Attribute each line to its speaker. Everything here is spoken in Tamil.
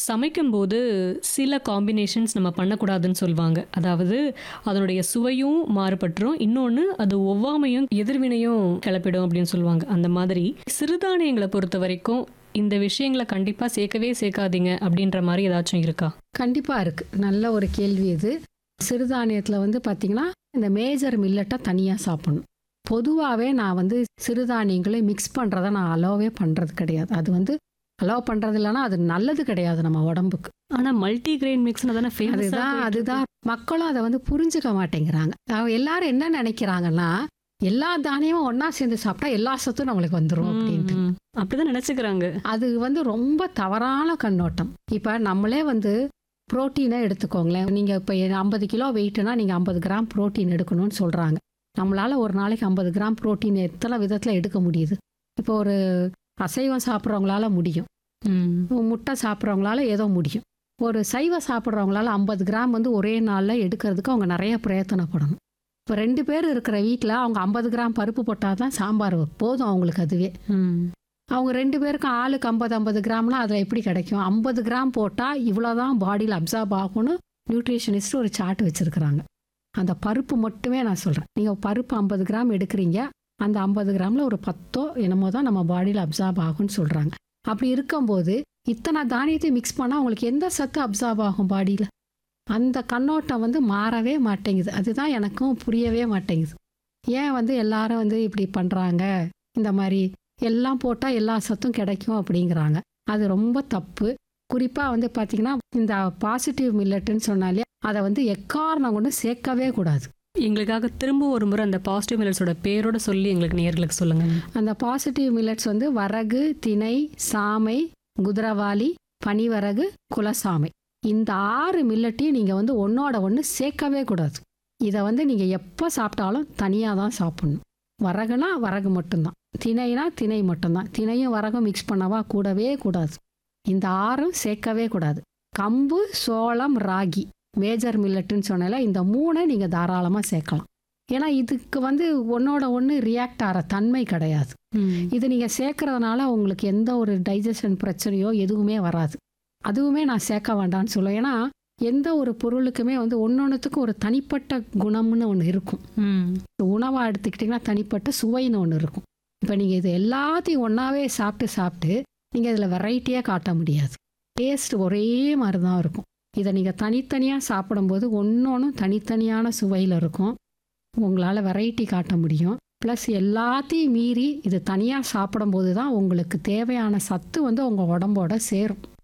Speaker 1: சமைக்கும்போது சில காம்பினேஷன்ஸ் நம்ம பண்ணக்கூடாதுன்னு சொல்லுவாங்க அதாவது அதனுடைய சுவையும் மாறுபட்டுரும் இன்னொன்று அது ஒவ்வாமையும் எதிர்வினையும் கிளப்பிடும் அப்படின்னு சொல்லுவாங்க அந்த மாதிரி சிறுதானியங்களை பொறுத்த வரைக்கும் இந்த விஷயங்களை கண்டிப்பாக சேர்க்கவே சேர்க்காதீங்க அப்படின்ற மாதிரி ஏதாச்சும் இருக்கா
Speaker 2: கண்டிப்பாக இருக்குது நல்ல ஒரு கேள்வி இது சிறுதானியத்தில் வந்து பார்த்திங்கன்னா இந்த மேஜர் மில்லட்டை தனியாக சாப்பிடணும் பொதுவாகவே நான் வந்து சிறுதானியங்களை மிக்ஸ் பண்ணுறதை நான் அலோவே பண்ணுறது கிடையாது அது வந்து அலோவ் பண்ணுறது இல்லைன்னா அது நல்லது கிடையாது நம்ம உடம்புக்கு
Speaker 1: ஆனால் மல்டி கிரெயின் மிக்ஸ்னு தானே ஃபேமஸ்
Speaker 2: அதுதான் அதுதான் மக்களும் அதை வந்து புரிஞ்சுக்க மாட்டேங்கிறாங்க அவங்க எல்லாரும் என்ன நினைக்கிறாங்கன்னா எல்லா தானியமும் ஒன்றா சேர்ந்து சாப்பிட்டா எல்லா சத்தும் நம்மளுக்கு வந்துடும் அப்படின்ட்டு
Speaker 1: அப்படிதான் நினைச்சுக்கிறாங்க
Speaker 2: அது வந்து ரொம்ப தவறான கண்ணோட்டம் இப்போ நம்மளே வந்து புரோட்டீனை எடுத்துக்கோங்களேன் நீங்கள் இப்போ ஐம்பது கிலோ வெயிட்னா நீங்கள் ஐம்பது கிராம் புரோட்டீன் எடுக்கணும்னு சொல்கிறாங்க நம்மளால் ஒரு நாளைக்கு ஐம்பது கிராம் புரோட்டீன் எத்தனை விதத்தில் எடுக்க முடியுது இப்போ ஒரு அசைவம் சாப்பிட்றவங்களால முடியும்
Speaker 1: ம்.
Speaker 2: முட்டை சாப்பிட்றவங்களால ஏதோ முடியும் ஒரு சைவம் சாப்பிட்றவங்களால ஐம்பது கிராம் வந்து ஒரே நாளில் எடுக்கிறதுக்கு அவங்க நிறைய பிரயத்தனப்படணும் இப்போ ரெண்டு பேர் இருக்கிற வீட்டில் அவங்க ஐம்பது கிராம் பருப்பு போட்டால் தான் சாம்பார் போதும் அவங்களுக்கு அதுவே
Speaker 1: ம்.
Speaker 2: அவங்க ரெண்டு பேருக்கும் ஆளுக்கு ஐம்பது ஐம்பது கிராம்னா அதில் எப்படி கிடைக்கும் ஐம்பது கிராம் போட்டால் இவ்வளோதான் பாடியில் அப்சார்ப் ஆகும்னு நியூட்ரிஷனிஸ்ட் ஒரு சார்ட் வச்சுருக்குறாங்க அந்த பருப்பு மட்டுமே நான் சொல்கிறேன் நீங்கள் பருப்பு ஐம்பது கிராம் எடுக்கிறீங்க அந்த ஐம்பது கிராமில் ஒரு பத்தோ என்னமோ தான் நம்ம பாடியில் அப்சார்ப் ஆகும்னு சொல்கிறாங்க அப்படி இருக்கும்போது இத்தனை தானியத்தை மிக்ஸ் பண்ணால் உங்களுக்கு எந்த சத்து அப்சார்ப் ஆகும் பாடியில் அந்த கண்ணோட்டம் வந்து மாறவே மாட்டேங்குது அதுதான் எனக்கும் புரியவே மாட்டேங்குது ஏன் வந்து எல்லாரும் வந்து இப்படி பண்ணுறாங்க இந்த மாதிரி எல்லாம் போட்டால் எல்லா சத்தும் கிடைக்கும் அப்படிங்கிறாங்க அது ரொம்ப தப்பு குறிப்பாக வந்து பார்த்திங்கன்னா இந்த பாசிட்டிவ் மில்லட்டுன்னு சொன்னாலே அதை வந்து எக்காரணம் கொண்டு சேர்க்கவே கூடாது
Speaker 1: எங்களுக்காக திரும்ப ஒரு முறை அந்த பாசிட்டிவ் மில்லட்ஸோட பேரோட சொல்லி எங்களுக்கு நேர்களுக்கு சொல்லுங்க
Speaker 2: அந்த பாசிட்டிவ் மில்லட்ஸ் வந்து வரகு திணை சாமை குதிரவாளி பனிவரகு குலசாமை இந்த ஆறு மில்லட்டையும் நீங்கள் வந்து ஒன்றோட ஒன்று சேர்க்கவே கூடாது இதை வந்து நீங்கள் எப்போ சாப்பிட்டாலும் தனியாக தான் சாப்பிடணும் வரகுனா வரகு மட்டும்தான் திணைனா திணை மட்டும்தான் திணையும் வரகும் மிக்ஸ் பண்ணவா கூடவே கூடாது இந்த ஆறும் சேர்க்கவே கூடாது கம்பு சோளம் ராகி மேஜர் மில்லட்டுன்னு சொன்னால இந்த மூணை நீங்கள் தாராளமாக சேர்க்கலாம் ஏன்னா இதுக்கு வந்து ஒன்றோட ஒன்று ரியாக்ட் ஆகிற தன்மை கிடையாது இது நீங்கள் சேர்க்கறதுனால உங்களுக்கு எந்த ஒரு டைஜஷன் பிரச்சனையோ எதுவுமே வராது அதுவுமே நான் சேர்க்க வேண்டாம்னு சொல்லுவேன் ஏன்னா எந்த ஒரு பொருளுக்குமே வந்து ஒன்னொன்றுத்துக்கும் ஒரு தனிப்பட்ட குணம்னு ஒன்று இருக்கும்
Speaker 1: ம்.
Speaker 2: உணவாக எடுத்துக்கிட்டிங்கன்னா தனிப்பட்ட சுவைன்னு ஒன்று இருக்கும் இப்போ நீங்கள் இது எல்லாத்தையும் ஒன்றாவே சாப்பிட்டு சாப்பிட்டு நீங்கள் இதில் வெரைட்டியாக காட்ட முடியாது டேஸ்ட் ஒரே மாதிரி தான் இருக்கும் இதை நீங்கள் தனித்தனியாக சாப்பிடும்போது ஒன்றொன்றும் தனித்தனியான சுவையில் இருக்கும் உங்களால் வெரைட்டி காட்ட முடியும் ப்ளஸ் எல்லாத்தையும் மீறி இது தனியாக சாப்பிடும்போது தான் உங்களுக்கு தேவையான சத்து வந்து உங்கள் உடம்போட சேரும்